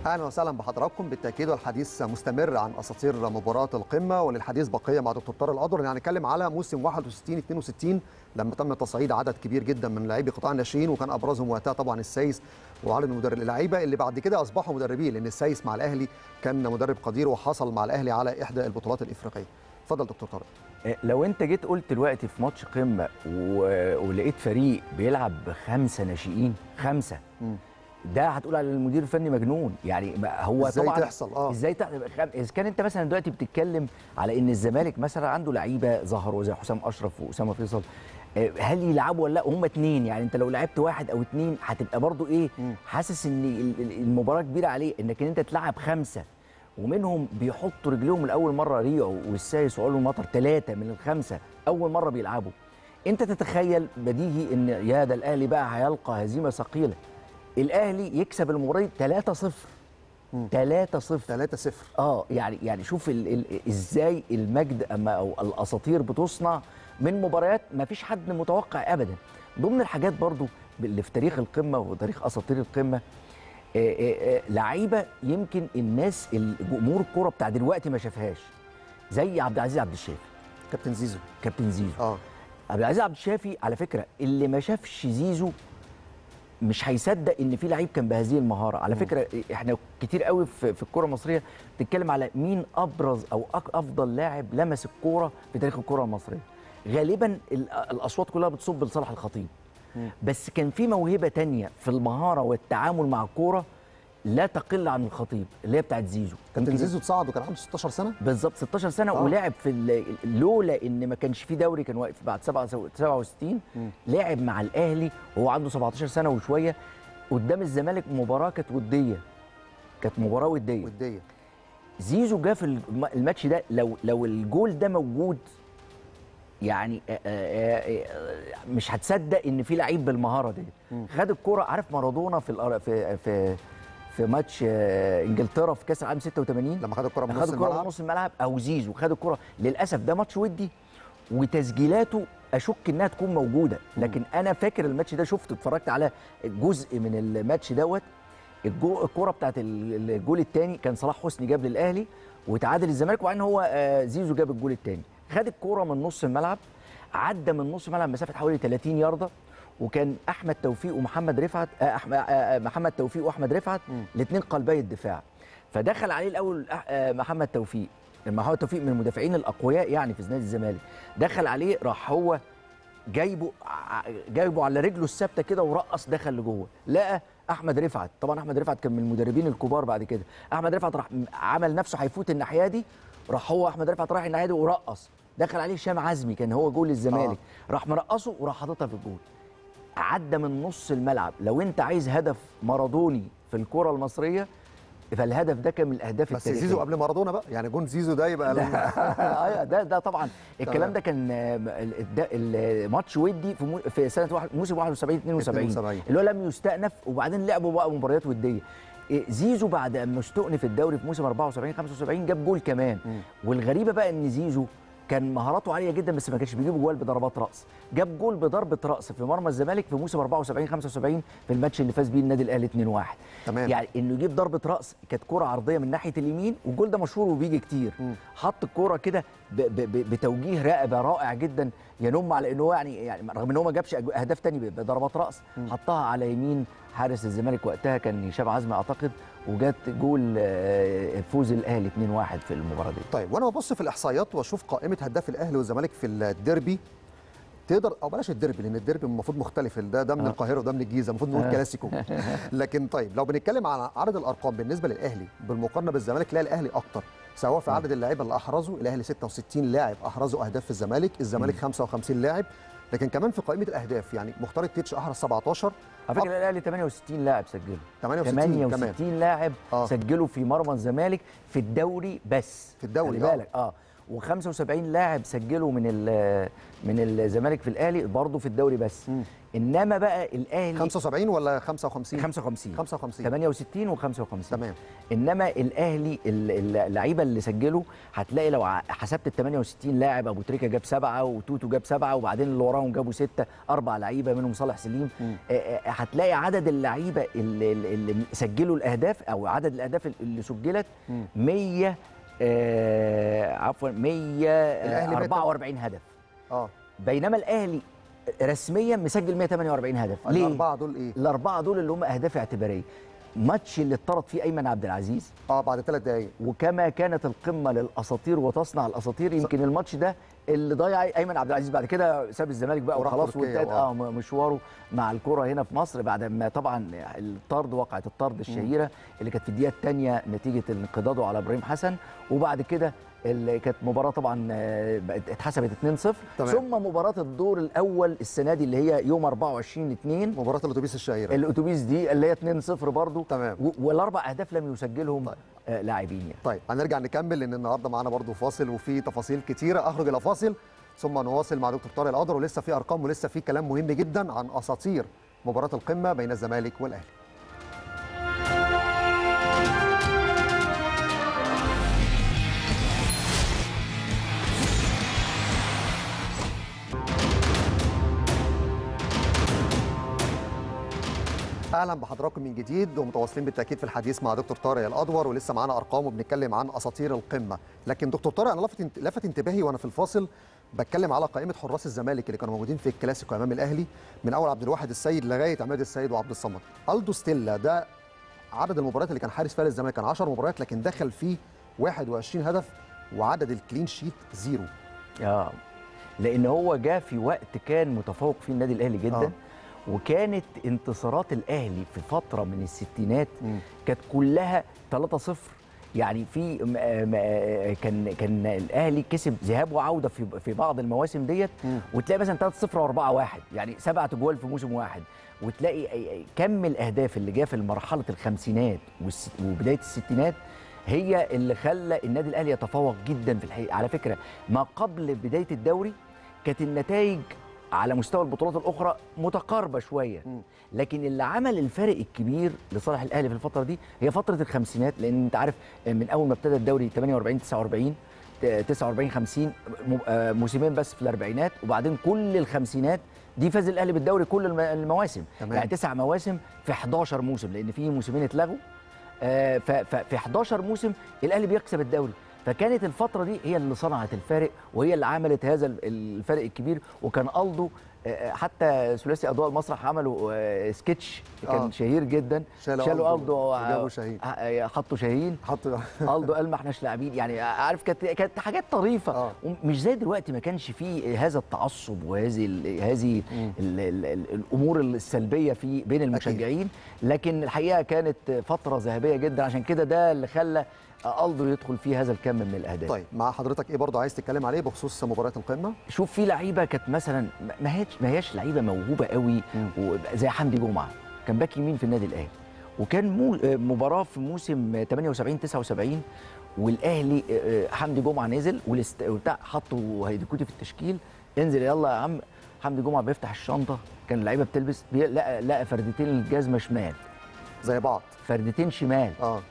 اهلا وسهلا بحضراتكم بالتاكيد والحديث مستمر عن اساطير مباراه القمه وللحديث بقيه مع دكتور طارق القدر يعني هنتكلم على موسم 61 62 لما تم تصعيد عدد كبير جدا من لاعبي قطاع الناشئين وكان ابرزهم وقتها طبعا السايس وعلى المدرب اللعيبه اللي بعد كده اصبحوا مدربين لان السايس مع الاهلي كان مدرب قدير وحصل مع الاهلي على احدى البطولات الافريقيه اتفضل دكتور طارق آه، لو انت جيت قلت دلوقتي في ماتش قمه و... ولقيت فريق بيلعب بخمسه ناشئين خمسه مم. ده هتقول على المدير الفني مجنون يعني ما هو ازاي طبعا تحصل اه ازاي تحصل خم- اذا كان انت مثلا دلوقتي بتتكلم على ان الزمالك مثلا عنده لعيبه ظهروا زي حسام اشرف واسامه فيصل آه، هل يلعبوا ولا لا هم اتنين يعني انت لو لعبت واحد او اتنين هتبقى برضو ايه مم. حاسس ان ال- ال- المباراه كبيره عليه انك انت تلعب خمسه ومنهم بيحطوا رجليهم لاول مره ريعو والسايس وعلو المطر ثلاثه من الخمسه اول مره بيلعبوا انت تتخيل بديهي ان يا ده الاهلي بقى هيلقى هزيمه ثقيله الاهلي يكسب المباراه دي 3-0 مم. 3-0 3 0 اه يعني يعني شوف ال ال ازاي المجد اما او الاساطير بتصنع من مباريات ما فيش حد متوقع ابدا ضمن الحاجات برضو اللي في تاريخ القمه وتاريخ اساطير القمه آه، آه، آه، لعيبه يمكن الناس الجمهور الكوره بتاع دلوقتي ما شافهاش زي عبد العزيز عبد الشافي كابتن زيزو كابتن زيزو اه عبد العزيز عبد الشافي على فكره اللي ما شافش زيزو مش هيصدق ان في لعيب كان بهذه المهاره على فكره احنا كتير قوي في, في الكره المصريه بتتكلم على مين ابرز او أك- افضل لاعب لمس الكوره في تاريخ الكره المصريه غالبا ال- الاصوات كلها بتصب لصالح الخطيب بس كان في موهبه تانية في المهاره والتعامل مع الكوره لا تقل عن الخطيب اللي هي بتاعت زيزو كابتن يمكن- زيزو اتصعد وكان عنده 16 سنه بالظبط 16 سنه آه. آه. ولعب في ال- لولا ان ما كانش في دوري كان واقف بعد 67 مم. لعب مع الاهلي وهو عنده 17 سنه وشويه قدام الزمالك مباراه كانت وديه كانت مباراه وديه وديه زيزو جه في الم- الماتش ده لو لو الجول ده موجود يعني آه، آه، آه، مش هتصدق ان في لعيب بالمهاره دي مم. خد الكره عارف مارادونا في الأر- في في في ماتش آه، انجلترا في كاس العالم 86 لما خد الكره من خد نص الكره من الملعب نص الملعب او زيزو خد الكره للاسف ده ماتش ودي وتسجيلاته اشك انها تكون موجوده لكن انا فاكر الماتش ده شفته اتفرجت على جزء من الماتش دوت الجو الكره بتاعت ال- الجول الثاني كان صلاح حسني جاب للاهلي وتعادل الزمالك وبعدين هو آه، زيزو جاب الجول الثاني خد الكره من نص الملعب عدى من نص الملعب مسافه حوالي 30 يارده وكان احمد توفيق ومحمد رفعت آه، أحمد آه، محمد توفيق واحمد رفعت مم. الاثنين قلبي الدفاع فدخل عليه الاول أح- آه، محمد توفيق محمد توفيق من المدافعين الاقوياء يعني في نادي الزمالك دخل عليه راح هو جايبه ع- جايبه على رجله الثابته كده ورقص دخل لجوه لقى احمد رفعت طبعا احمد رفعت كان من المدربين الكبار بعد كده احمد رفعت راح م- عمل نفسه هيفوت الناحيه دي راح هو احمد رفعت راح الناحيه دي ورقص دخل عليه هشام عزمي كان هو جول الزمالك راح مرقصه وراح حاططها في الجول عدى من نص الملعب لو انت عايز هدف مارادوني في الكره المصريه فالهدف ده كان من الاهداف بس التاريخيه زيزو قبل مارادونا بقى يعني جون زيزو ده يبقى ال- ايوه ده ده طبعا الكلام تمام. ده كان آه، ال- ده الماتش ودي في مو- في سنه واحد موسم 71 72 72. اللي هو لم يستأنف وبعدين لعبوا بقى مباريات وديه إيه، زيزو بعد ما استؤنف الدوري في موسم 74 75 جاب جول كمان مم. والغريبه بقى ان زيزو كان مهاراته عاليه جدا بس ما كانش بيجيب جوال بضربات راس جاب جول بضربه راس في مرمى الزمالك في موسم 74 75 في الماتش اللي فاز بيه النادي الاهلي 2-1 تمام. يعني انه يجيب ضربه راس كانت كره عرضيه من ناحيه اليمين والجول ده مشهور وبيجي كتير مم. حط الكوره كده ب- ب- ب- بتوجيه رائع رائع جدا ينم على انه هو يعني يعني رغم ان هو ما جابش أج- اهداف تاني ب- بضربات راس حطها على يمين حارس الزمالك وقتها كان هشام عزمي اعتقد وجات جول آه، فوز الاهلي 2-1 في المباراه دي طيب وانا ببص في الاحصائيات واشوف قائمه هداف الاهلي والزمالك في الديربي تقدر او بلاش الديربي لان الديربي المفروض مختلف ده ده من آه. القاهره وده من الجيزه المفروض نقول كلاسيكو لكن طيب لو بنتكلم على عدد الارقام بالنسبه للاهلي بالمقارنه بالزمالك لا الاهلي اكتر سواء في عدد اللاعيبه اللي احرزوا الاهلي 66 لاعب احرزوا اهداف في الزمالك الزمالك 55 لاعب لكن كمان في قائمه الاهداف يعني مختار التتش احرز 17 على فكره الاهلي 68 لاعب سجلوا 68 كمان 68 لاعب آه. سجلوا في مرمى الزمالك في الدوري بس في الدوري، خلي آه. بالك اه و75 لاعب سجلوا من ال- من الزمالك في الاهلي برضه في الدوري بس انما بقى الاهلي 75 ولا 55 55 55 68 و55 تمام انما الاهلي ال- ال- اللعيبه اللي سجلوا هتلاقي لو ع- حسبت ال 68 لاعب ابو تريكه جاب سبعه وتوتو جاب سبعه وبعدين اللي وراهم جابوا سته اربع لعيبه منهم صالح سليم آه، آه، هتلاقي عدد اللعيبه اللي, اللي اللي سجلوا الاهداف او عدد الاهداف اللي سجلت 100 آه عفوا 144 هدف اه بينما الاهلي رسميا مسجل 148 هدف ليه؟ الاربعه دول ايه الاربعه دول اللي هم اهداف اعتباريه ماتش اللي اتطرد فيه ايمن عبد العزيز اه بعد ثلاث دقائق وكما كانت القمه للاساطير وتصنع الاساطير يمكن الماتش ده اللي ضيع ايمن عبد العزيز بعد كده ساب الزمالك بقى وراح وخلاص تركيا، وانتهت آه. اه م- مشواره مع الكره هنا في مصر بعد ما طبعا الطرد وقعت الطرد الشهيره اللي كانت في الدقيقه الثانيه نتيجه انقضاضه على ابراهيم حسن وبعد كده اللي كانت مباراه طبعا آه، بقت- اتحسبت 2-0 تمام. ثم مباراه الدور الاول السنه دي اللي هي يوم 24 2 مباراه الاتوبيس الشهيره الاتوبيس دي اللي هي 2-0 برضه تمام. و- والاربع اهداف لم يسجلهم طيب. آه، لاعبين يعني طيب هنرجع نكمل لان النهارده معانا برضو فاصل وفي تفاصيل كتيره اخرج الى فاصل ثم نواصل مع دكتور طارق القدر ولسه في ارقام ولسه في كلام مهم جدا عن اساطير مباراه القمه بين الزمالك والاهلي اهلا بحضراتكم من جديد ومتواصلين بالتاكيد في الحديث مع دكتور طارق الادور ولسه معانا ارقام وبنتكلم عن اساطير القمه لكن دكتور طارق انا لفت انت- لفت انتباهي وانا في الفاصل بتكلم على قائمه حراس الزمالك اللي كانوا موجودين في الكلاسيكو امام الاهلي من اول عبد الواحد السيد لغايه عماد السيد وعبد الصمد الدو ستيلا ده عدد المباريات اللي كان حارس فيها للزمالك كان 10 مباريات لكن دخل فيه 21 هدف وعدد الكلين شيت زيرو اه لان هو جاء في وقت كان متفوق فيه النادي الاهلي جدا آه. آه. وكانت انتصارات الاهلي في فتره من الستينات مم. كانت كلها 3-0 يعني في م- م- كان كان الاهلي كسب ذهاب وعوده في في بعض المواسم ديت مم. وتلاقي مثلا 3-0 و4-1 يعني سبعة جوال في موسم واحد وتلاقي أي- أي- كم الاهداف اللي جه في مرحله الخمسينات والس- وبدايه الستينات هي اللي خلى النادي الاهلي يتفوق جدا في الحقيقه على فكره ما قبل بدايه الدوري كانت النتائج على مستوى البطولات الاخرى متقاربه شويه مم. لكن اللي عمل الفارق الكبير لصالح الاهلي في الفتره دي هي فتره الخمسينات لان انت عارف من اول ما ابتدى الدوري 48 49 49 50 م- آه، موسمين بس في الاربعينات وبعدين كل الخمسينات دي فاز الاهلي بالدوري كل الم- المواسم تمام. يعني تسع مواسم في 11 موسم لان في موسمين اتلغوا آه، ف- ف- في 11 موسم الاهلي بيكسب الدوري فكانت الفتره دي هي اللي صنعت الفارق وهي اللي عملت هذا ال- الفارق الكبير وكان الدو آه، حتى ثلاثي اضواء المسرح عملوا آه، سكتش كان آه. شهير جدا شالوا شالوا ألدو الدو وجابوا شاهين. آه، حطوا شاهين حط الدو قال ما احناش لاعبين يعني عارف كانت كانت حاجات طريفه آه. مش زي دلوقتي ما كانش فيه هذا التعصب وهذه ال هذه ال ال ال الامور السلبيه في بين المشجعين لكن الحقيقه كانت فتره ذهبيه جدا عشان كده ده اللي خلى الدو يدخل فيه هذا الكم من الاهداف طيب مع حضرتك ايه برضه عايز تتكلم عليه بخصوص مباراه القمه شوف في لعيبه كانت مثلا ما هيش ما هياش لعيبه موهوبه قوي زي حمدي جمعه كان باك يمين في النادي الاهلي وكان مو آه، مباراه في موسم 78 79 والاهلي آه، آه، حمدي جمعه نزل والاست- وبتاع حطوا هيديكوتي في التشكيل انزل يلا يا عم حمدي جمعه بيفتح الشنطه كان اللعيبه بتلبس بي- لقى لقى فردتين الجزمه شمال زي بعض فردتين شمال اه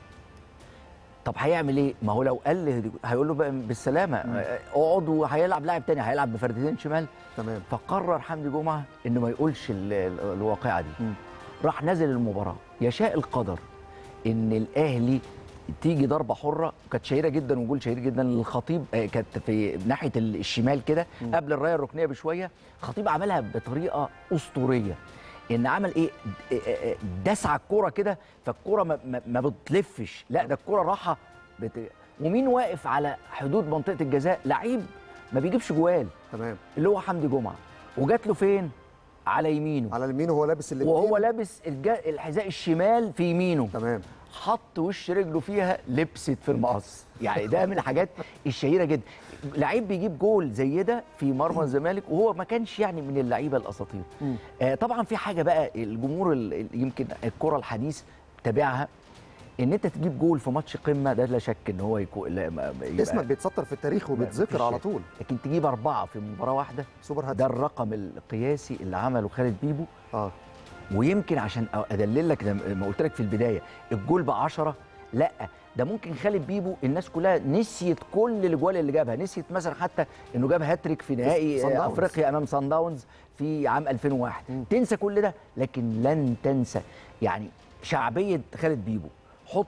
طب هيعمل ايه؟ ما هو لو قال لهيديكوتي- هيقول له بقى بالسلامه آه، اقعد وهيلعب لاعب تاني هيلعب بفردتين شمال تمام فقرر حمدي جمعه انه ما يقولش ال- ال- الواقعه دي مم. راح نزل المباراه يشاء القدر ان الاهلي تيجي ضربه حره كانت شهيره جدا وجول شهير جدا للخطيب آه، كانت في ناحيه ال- الشمال كده قبل الرايه الركنيه بشويه خطيب عملها بطريقه اسطوريه ان عمل ايه آه، آه، داس على الكوره كده فالكوره ما, ما, ما بتلفش لا ده الكوره راحه بت... ومين واقف على حدود منطقه الجزاء لعيب ما بيجيبش جوال تمام اللي هو حمدي جمعه وجات له فين على يمينه على اليمين وهو لابس اللي وهو لابس الج- الحذاء الشمال في يمينه تمام حط وش رجله فيها لبست في المقص يعني ده من الحاجات الشهيره جدا لعيب بيجيب جول زي ده في مرمى الزمالك وهو ما كانش يعني من اللعيبه الاساطير آه طبعا في حاجه بقى الجمهور ال- ال- يمكن الكره الحديث تابعها ان انت تجيب جول في ماتش قمه ده لا شك ان هو يكون لا ما- يبقى- اسمك بيتسطر في التاريخ وبيتذكر مفيش على شك. طول لكن تجيب اربعه في مباراه واحده سوبر هاتريك ده الرقم القياسي اللي عمله خالد بيبو اه ويمكن عشان ادلل لك زي ما قلت لك في البدايه الجول ب 10 لا ده ممكن خالد بيبو الناس كلها نسيت كل الاجوال اللي جابها نسيت مثلا حتى انه جاب هاتريك في نهائي صن آه، داونز. افريقيا امام سان داونز في عام 2001 تنسى كل ده لكن لن تنسى يعني شعبيه خالد بيبو حط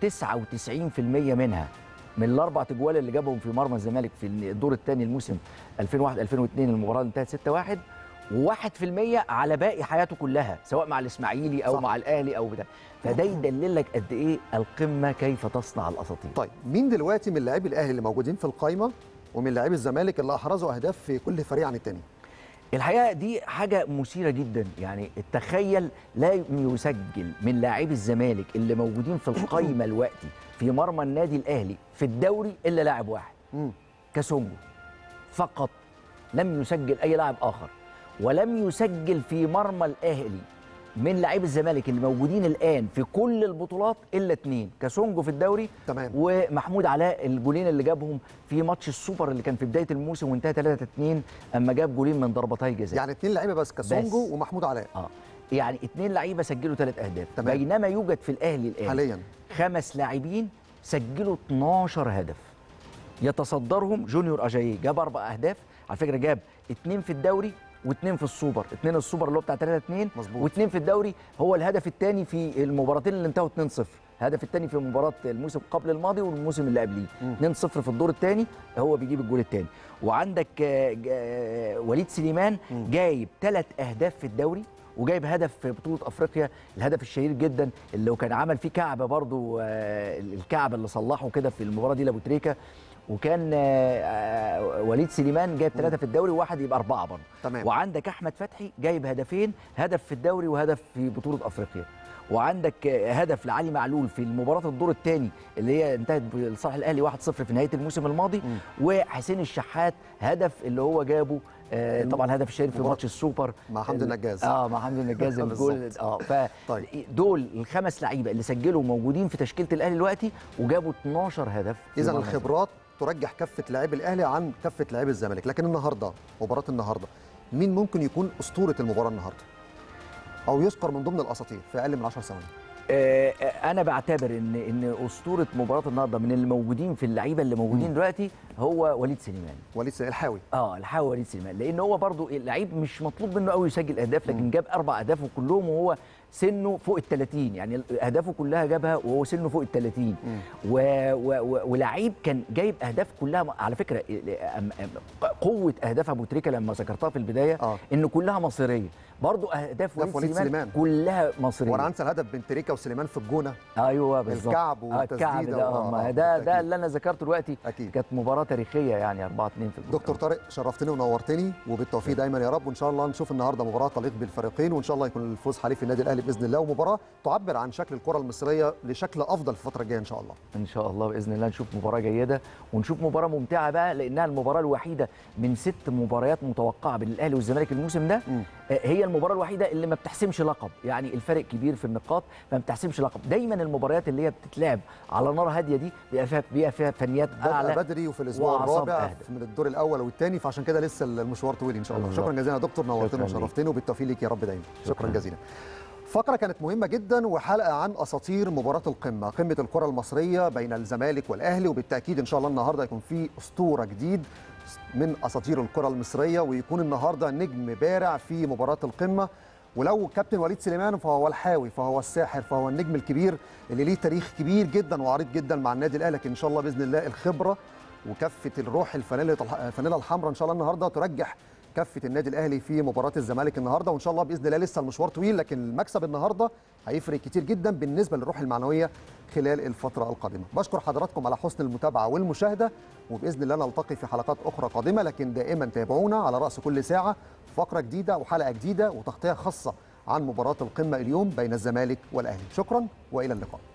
99% منها من الاربع اجوال اللي جابهم في مرمى الزمالك في الدور الثاني الموسم 2001 2002 المباراه اللي انتهت 6-1 و1% على باقي حياته كلها سواء مع الاسماعيلي او صح. صح. مع الاهلي او بتاع فده يدلل لك قد ايه القمه كيف تصنع الاساطير طيب مين دلوقتي من لاعبي الاهلي اللي موجودين في القايمه ومن لاعبي الزمالك اللي احرزوا اهداف في كل فريق عن التاني الحقيقه دي حاجه مثيره جدا يعني تخيل لا يسجل من لاعبي الزمالك اللي موجودين في القايمه دلوقتي في مرمى النادي الاهلي في الدوري الا لاعب واحد مم. كاسونجو فقط لم يسجل اي لاعب اخر ولم يسجل في مرمى الاهلي من لاعبي الزمالك اللي موجودين الان في كل البطولات الا اثنين كاسونجو في الدوري تمام. ومحمود علاء الجولين اللي جابهم في ماتش السوبر اللي كان في بدايه الموسم وانتهى 3 2 اما جاب جولين من ضربتي جزاء يعني اتنين لعيبه بس كاسونجو بس. ومحمود علاء اه يعني اثنين لعيبه سجلوا ثلاث اهداف تمام. بينما يوجد في الاهلي الان حاليا خمس لاعبين سجلوا 12 هدف يتصدرهم جونيور اجاييه جاب اربع اهداف على فكره جاب اثنين في الدوري واثنين في السوبر اثنين السوبر اللي هو بتاع 3 2 مظبوط. واثنين في الدوري هو الهدف الثاني في المباراتين اللي انتهوا 2 0 الهدف الثاني في مباراه الموسم قبل الماضي والموسم اللي قبليه 2 0 في الدور الثاني هو بيجيب الجول الثاني وعندك آه، ج- آه، وليد سليمان جايب ثلاث اهداف في الدوري وجايب هدف في بطوله افريقيا الهدف الشهير جدا اللي كان عمل فيه كعبه برضو آه، الكعب اللي صلحه كده في المباراه دي لابو تريكه وكان آه، آه، وليد سليمان جايب ثلاثه في الدوري وواحد يبقى اربعه برضه تمام. وعندك احمد فتحي جايب هدفين هدف في الدوري وهدف في بطوله افريقيا وعندك آه، هدف لعلي معلول في المباراه الدور الثاني اللي هي انتهت لصالح الاهلي 1-0 في نهايه الموسم الماضي وحسين الشحات هدف اللي هو جابه آه، طبعا هدف الشهير في مباراة ماتش السوبر مع حمدي ال- النجاز. اه مع حمدي النجاز الجول بالظبط. اه ف طيب. دول الخمس لعيبه اللي سجلوا موجودين في تشكيله الاهلي دلوقتي وجابوا 12 هدف في اذا مرمى الخبرات ترجح كفه لاعبي الاهلي عن كفه لاعبي الزمالك لكن النهارده مباراه النهارده مين ممكن يكون اسطوره المباراه النهارده او يذكر من ضمن الاساطير في اقل من 10 ثواني آه، آه، انا بعتبر ان ان اسطوره مباراه النهارده من اللي موجودين في اللعيبه اللي موجودين دلوقتي هو وليد سليمان وليد سليمان الحاوي اه الحاوي وليد سليمان لان هو برضو اللعيب مش مطلوب منه قوي يسجل اهداف لكن جاب اربع اهداف وكلهم وهو سنه فوق ال 30 يعني اهدافه كلها جابها وهو سنه فوق ال 30 و... و... و... ولعيب كان جايب اهداف كلها على فكره أم- أم- قوه اهداف ابو تريكه لما ذكرتها في البدايه آه. ان كلها مصيريه برضو اهداف أهداف وليد, وليد سليمان, سليمان. كلها مصيريه وانا انسى الهدف بين تريكا وسليمان في الجونه ايوه بالظبط الكعب آه، الكعب والتسديدة ده و- اه ما آه، ده ده بالتأكيد. اللي انا ذكرته دلوقتي أكيد. كانت مباراه تاريخيه يعني 4 2 في الجول دكتور طارق شرفتني ونورتني وبالتوفيق دايما يا رب وان شاء الله نشوف النهارده مباراه تليق بالفريقين وان شاء الله يكون الفوز حليف النادي الاهلي باذن الله ومباراه تعبر عن شكل الكره المصريه لشكل افضل في الفتره الجايه ان شاء الله ان شاء الله باذن الله نشوف مباراه جيده ونشوف مباراه ممتعه بقى لانها المباراه الوحيده من ست مباريات متوقعه بين الاهلي والزمالك الموسم ده آه، هي المباراه الوحيده اللي ما بتحسمش لقب يعني الفرق كبير في النقاط فما بتحسمش لقب دايما المباريات اللي هي بتتلعب على نار هاديه دي بيبقى فيها بيبقى فيها فنيات بدأ اعلى بدري وفي الاسبوع وأعصاب الرابع أهدى. من الدور الاول والثاني فعشان كده لسه المشوار طويل ان شاء الله بالظبط. شكرا جزيلا يا دكتور نورتني شكراً ليك. وشرفتني وبالتوفيق ليك يا رب دايما شكرا, شكراً. جزيلا فقرة كانت مهمة جدا وحلقة عن أساطير مباراة القمة قمة الكرة المصرية بين الزمالك والأهلي وبالتأكيد إن شاء الله النهاردة يكون في أسطورة جديد من أساطير الكرة المصرية ويكون النهاردة نجم بارع في مباراة القمة ولو كابتن وليد سليمان فهو الحاوي فهو الساحر فهو النجم الكبير اللي ليه تاريخ كبير جدا وعريض جدا مع النادي الأهلي لكن إن شاء الله بإذن الله الخبرة وكفة الروح الفانيلة الفانيلة الحمراء إن شاء الله النهاردة ترجح كفه النادي الاهلي في مباراه الزمالك النهارده وان شاء الله باذن الله لسه المشوار طويل لكن المكسب النهارده هيفرق كتير جدا بالنسبه للروح المعنويه خلال الفتره القادمه بشكر حضراتكم على حسن المتابعه والمشاهده وباذن الله نلتقي في حلقات اخرى قادمه لكن دائما تابعونا على راس كل ساعه فقره جديده وحلقه جديده وتغطيه خاصه عن مباراه القمه اليوم بين الزمالك والاهلي شكرا والى اللقاء